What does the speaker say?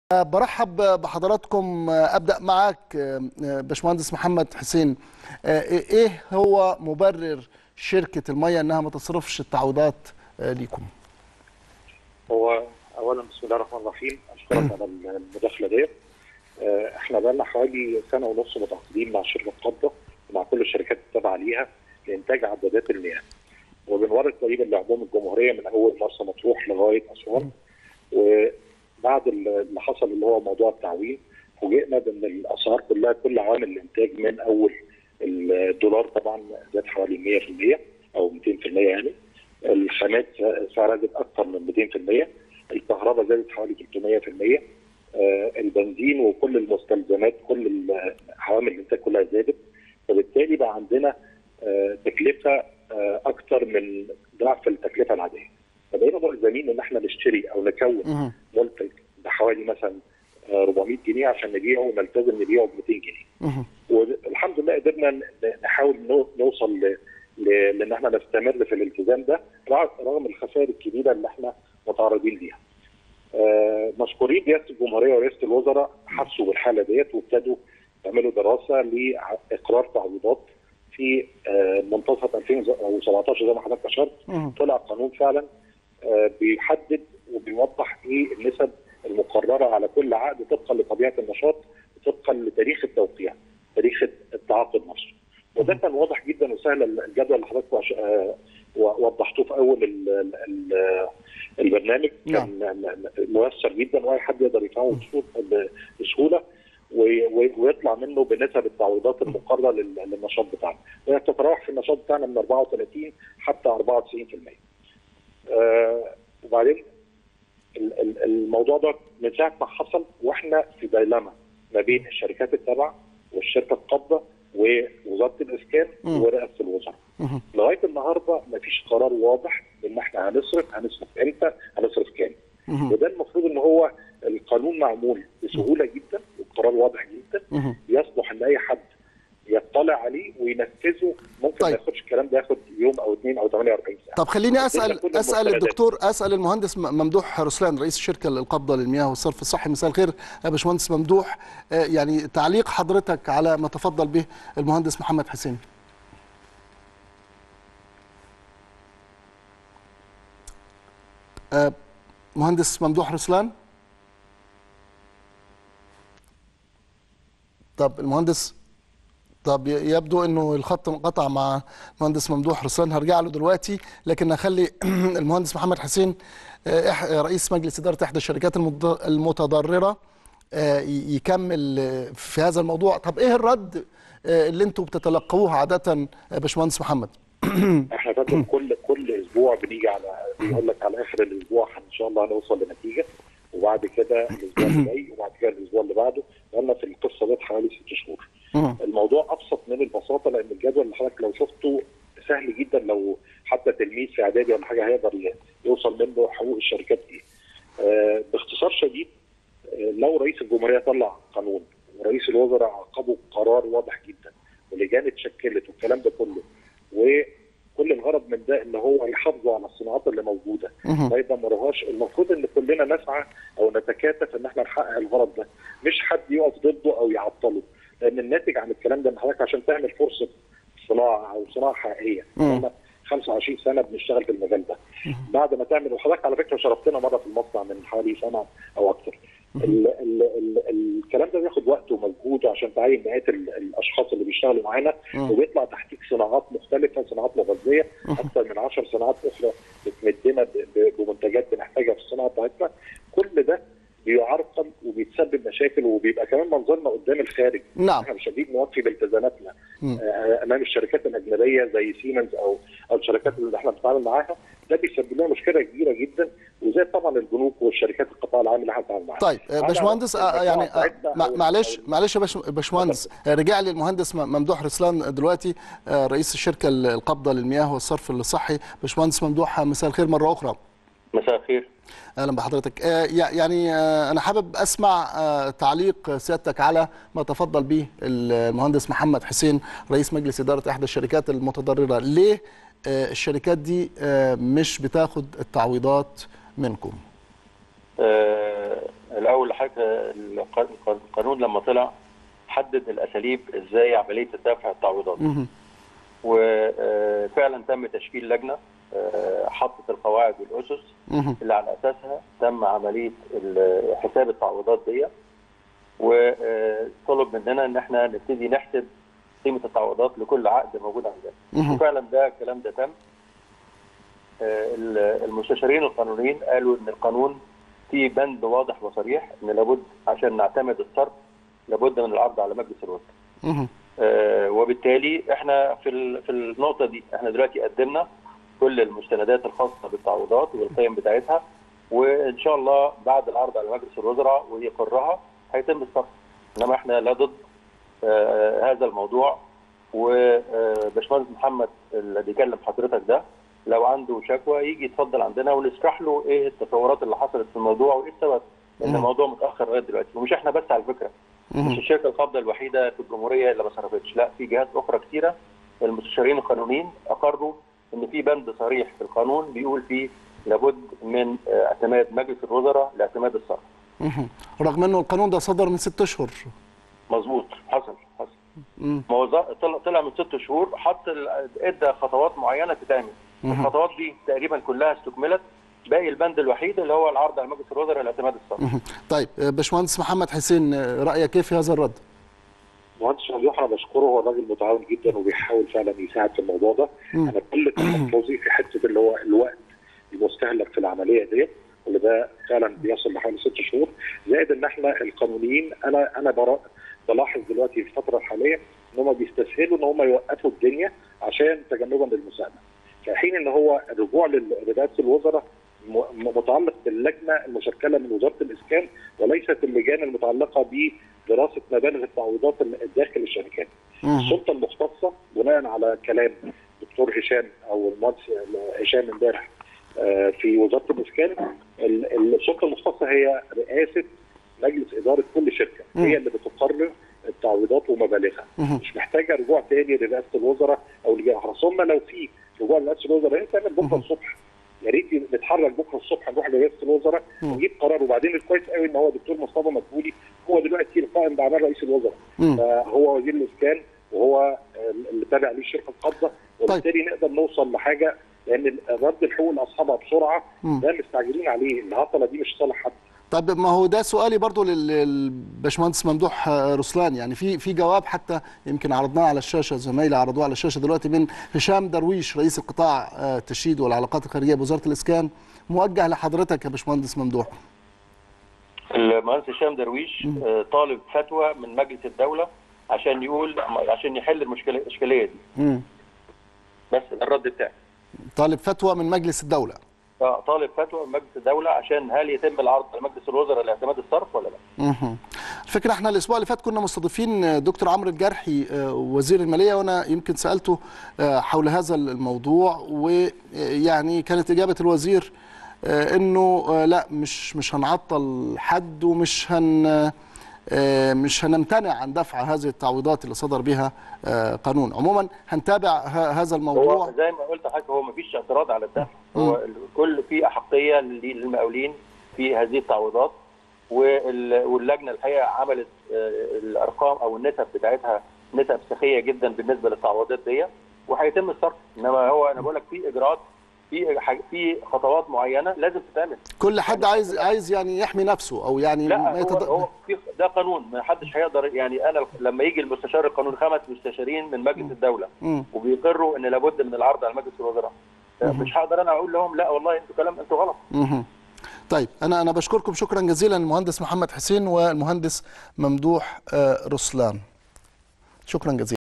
برحب بحضراتكم ابدا معك باشمهندس محمد حسين ايه هو مبرر شركه الميه انها ما تصرفش التعويضات ليكم هو اولا بسم الله الرحمن الرحيم اشكرك على المداخله ديت احنا بقى لنا حوالي سنه ونص متعاقدين مع شركه قبضه ومع كل الشركات التابعه ليها لانتاج عدادات المياه وبنورد تقريبا لعموم الجمهوريه من اول مرسى مطروح لغايه اسوان وبعد اللي حصل اللي هو موضوع التعويم فوجئنا بان الاسعار كلها كل عوامل الانتاج من اول الدولار طبعا زاد حوالي 100% او 200% يعني الخامات سعرها زاد اكثر من 200% الكهرباء زادت حوالي 300% آه البنزين وكل المستلزمات كل عوامل الانتاج كلها زادت فبالتالي بقى عندنا آه تكلفه آه اكثر من ضعف التكلفه العاديه فبقينا ملزمين ان احنا نشتري او نكون منتج بحوالي مثلا 400 جنيه عشان نبيعه ونلتزم نبيعه ب 200 جنيه والحمد لله قدرنا نحاول نوصل ل لان احنا نستمر في الالتزام ده رغم الخسائر الكبيره اللي احنا متعرضين ليها. آه مشكورين رئاسه الجمهوريه ورئاسه الوزراء حسوا بالحاله ديت وابتدوا يعملوا دراسه لاقرار تعويضات في آه منتصف 2017 زي ما حضرتك اشرت طلع قانون فعلا آه بيحدد وبيوضح ايه النسب المقرره على كل عقد طبقا لطبيعه النشاط طبقا لتاريخ التوقيع تاريخ التعاقد نفسه. وده كان واضح جدا وسهل الجدول اللي حضرتك وضحتوه في اول ال ال البرنامج كان ميسر جدا واي حد يقدر يفهمه بسهوله ويطلع منه بنسب التعويضات المقرره للنشاط بتاعنا وهي بتتراوح في النشاط بتاعنا من 34 حتى 94% آه وبعدين الموضوع ده من ساعه ما حصل واحنا في دايلاما ما بين الشركات التابعه والشركه القابضه ووزاره الاسكان ورئاسه الوزراء. لغايه النهارده ما فيش قرار واضح ان احنا هنصرف هنصرف امتى هنصرف كام. وده المفروض ان هو القانون معمول بسهوله جدا والقرار واضح جدا يصلح ان اي حد يطلع عليه وينفذه ممكن طيب. ما ياخدش الكلام ده ياخد يوم او اثنين او 48 ساعه. طب خليني اسال اسال الدكتور اسال المهندس ممدوح رسلان رئيس الشركه القابضه للمياه والصرف الصحي مساء الخير يا باشمهندس ممدوح يعني تعليق حضرتك على ما تفضل به المهندس محمد حسين. مهندس ممدوح رسلان طب المهندس طب يبدو انه الخط انقطع مع المهندس ممدوح رسلان هرجع له دلوقتي لكن اخلي المهندس محمد حسين رئيس مجلس اداره احدى الشركات المتضرره يكمل في هذا الموضوع طب ايه الرد اللي انتم بتتلقوه عاده باشمهندس محمد احنا فاكر كل كل اسبوع بنيجي على بيقول لك على اخر الاسبوع ان شاء الله هنوصل لنتيجه وبعد كده الاسبوع اللي جاي وبعد كده الاسبوع اللي بعده بقالنا في القصه دي حوالي ست شهور. الموضوع ابسط من البساطه لان الجدول اللي حضرتك لو شفته سهل جدا لو حتى تلميذ في اعدادي ولا حاجه هيقدر يوصل منه حقوق الشركات ايه. آه باختصار شديد آه لو رئيس الجمهوريه طلع قانون ورئيس الوزراء عقبه قرار واضح جدا ولجان اتشكلت والكلام ده كله وكل الغرض من ده ان هو يحافظوا على الصناعات اللي موجوده ما يدمروهاش المفروض ان كلنا نسعى او نتكاتف ان احنا نحقق الغرض ده مش حد يقف ضده او يعطله لان الناتج عن الكلام ده ان حضرتك عشان تعمل فرصه صناعه او صناعه حقيقيه 25 سنه بنشتغل في المجال ده بعد ما تعمل وحضرتك على فكره شرفتنا مره في المصنع من حوالي سنه او اكثر ال ال ال الكلام ده بياخد وقت ومجهود عشان تعين مئات الاشخاص اللي بيشتغلوا معانا وبيطلع تحتيك صناعات مختلفه صناعات مغذيه اكثر من 10 صناعات اخرى بتمدنا بمنتجات بنحتاجها في الصناعه بتاعتنا كل ده بيعرقل وبيتسبب مشاكل وبيبقى كمان منظرنا قدام الخارج نعم احنا مش قادرين نوفي بالتزاماتنا آه امام الشركات الاجنبيه زي سيمنز او او الشركات اللي احنا بنتعامل معاها ده بيسبب لنا مشكله كبيره جدا وزي طبعا البنوك والشركات القطاع العام اللي احنا بنتعامل معاها طيب باشمهندس آه يعني آه معلش معلش يا باشمهندس رجع لي المهندس ممدوح رسلان دلوقتي رئيس الشركه القابضه للمياه والصرف الصحي باشمهندس ممدوح مساء الخير مره اخرى مساء الخير اهلا بحضرتك يعني انا حابب اسمع تعليق سيادتك على ما تفضل به المهندس محمد حسين رئيس مجلس اداره احدى الشركات المتضرره ليه الشركات دي مش بتاخد التعويضات منكم الاول حاجه الق- القانون لما طلع حدد الاساليب ازاي عمليه دفع التعويضات مهم. وفعلا تم تشكيل لجنه آه، حطت القواعد والاسس مهم. اللي على اساسها تم عمليه ال- حساب التعويضات دي وطلب مننا ان احنا نبتدي نحسب قيمه التعويضات لكل عقد موجود عندنا مهم. وفعلا ده الكلام ده تم آه، ال- المستشارين القانونيين قالوا ان القانون فيه بند واضح وصريح ان لابد عشان نعتمد الصرف لابد من العرض على مجلس الوزراء مهم. آه، وبالتالي احنا في ال- في النقطه دي احنا دلوقتي قدمنا كل المستندات الخاصه بالتعويضات والقيم بتاعتها وان شاء الله بعد العرض على مجلس الوزراء ويقرها هيتم الصرف انما احنا لا ضد آه، هذا الموضوع وباشمهندس محمد اللي بيكلم حضرتك ده لو عنده شكوى يجي يتفضل عندنا ونشرح له ايه التطورات اللي حصلت في الموضوع وايه السبب لان مم. الموضوع متاخر لغايه دلوقتي ومش احنا بس على فكره مش مهم. الشركه القابضه الوحيده في الجمهوريه اللي ما صرفتش لا في جهات اخرى كثيره المستشارين القانونيين اقروا ان في بند صريح في القانون بيقول فيه لابد من آه، اعتماد مجلس الوزراء لاعتماد الصرف مهم. رغم انه القانون ده صدر من ست اشهر مظبوط حصل حصل مم. ما هو ظ- طلع, طلع من ست شهور حط ال- ادى خطوات معينه تتعمل مهم. الخطوات دي تقريبا كلها استكملت باقي البند الوحيد اللي هو العرض على مجلس الوزراء لاعتماد الصرف مهم. طيب آه، باشمهندس محمد حسين آه، رايك كيف في هذا الرد؟ مهندس ممدوح انا بشكره هو راجل متعاون جدا وبيحاول فعلا يساعد في الموضوع ده مم. انا كل تحفظي في حته اللي هو الوقت المستهلك في العمليه ديت واللي ده فعلا بيصل لحوالي ست شهور زائد ان احنا القانونيين انا انا برا بلاحظ دلوقتي في الفتره الحاليه ان هم بيستسهلوا ان هم يوقفوا الدنيا عشان تجنبا للمساءله في حين ان هو الرجوع لرئاسه الوزراء م- م- متعلق باللجنه المشكله من وزاره الاسكان وليست اللجان المتعلقه بدراسه مبالغ التعويضات ال- داخل الشركات. مهم. السلطه المختصه بناء على كلام دكتور هشام او المهندس هشام امبارح آه، في وزاره الاسكان ال- السلطه المختصه هي رئاسه مجلس اداره كل شركه مم. هي اللي بتقرر التعويضات ومبالغها مهم. مش محتاجه رجوع تاني لرئاسه الوزراء او لجان اخرى ثم لو في رجوع لرئاسه الوزراء هي تعمل بكره مهم. الصبح يا ريت نتحرك بكره الصبح نروح لرئاسه الوزراء مم. ونجيب قرار وبعدين الكويس قوي ان هو دكتور مصطفى مدبولي هو دلوقتي القائم باعمال رئيس الوزراء مم. فهو وزير الاسكان وهو اللي تابع ليه الشركه القابضه وبالتالي نقدر نوصل لحاجه لان رد الحقوق لاصحابها بسرعه مم. ده مستعجلين عليه الهطله دي مش صالح حد طب ما هو ده سؤالي برضو لل- للباشمهندس ممدوح آه، رسلان يعني في في جواب حتى يمكن عرضناه على الشاشه زمايلي عرضوه على الشاشه دلوقتي من هشام درويش رئيس القطاع آه، التشييد والعلاقات الخارجيه بوزاره الاسكان موجه لحضرتك يا باشمهندس ممدوح المهندس هشام درويش آه، طالب فتوى من مجلس الدوله عشان يقول عشان يحل المشكله الاشكاليه دي مم. بس ده الرد بتاعي طالب فتوى من مجلس الدوله آه، طالب فتوى من مجلس الدوله عشان هل يتم العرض على مجلس الوزراء لاعتماد الصرف ولا لا؟ مهم. الفكرة احنا الاسبوع اللي فات كنا مستضيفين دكتور عمرو الجرحي آه، وزير المالية وانا يمكن سألته آه، حول هذا الموضوع ويعني كانت اجابة الوزير آه، انه آه، لا مش مش هنعطل حد ومش هن آه، مش هنمتنع عن دفع هذه التعويضات اللي صدر بها آه، قانون عموما هنتابع ه- هذا هو الموضوع زي ما قلت لحضرتك هو مفيش اعتراض على الدفع هو الكل في احقيه لل- للمقاولين في هذه التعويضات وال- واللجنه الحقيقه عملت آه، الارقام او النسب بتاعتها نسب سخيه جدا بالنسبه للتعويضات دي وهيتم الصرف انما هو انا بقول لك في اجراءات في ح- في خطوات معينه لازم تتعمل كل حد عايز عايز يعني يحمي نفسه او يعني لا ما هو, يتد... هو في ده قانون ما حدش هيقدر يعني انا لما يجي المستشار القانوني خمس مستشارين من مجلس الدوله مم. وبيقروا ان لابد من العرض على مجلس الوزراء مش هقدر انا اقول لهم لا والله انتوا كلام انتوا غلط مهم. طيب انا انا بشكركم شكرا جزيلا المهندس محمد حسين والمهندس ممدوح آه، رسلان شكرا جزيلا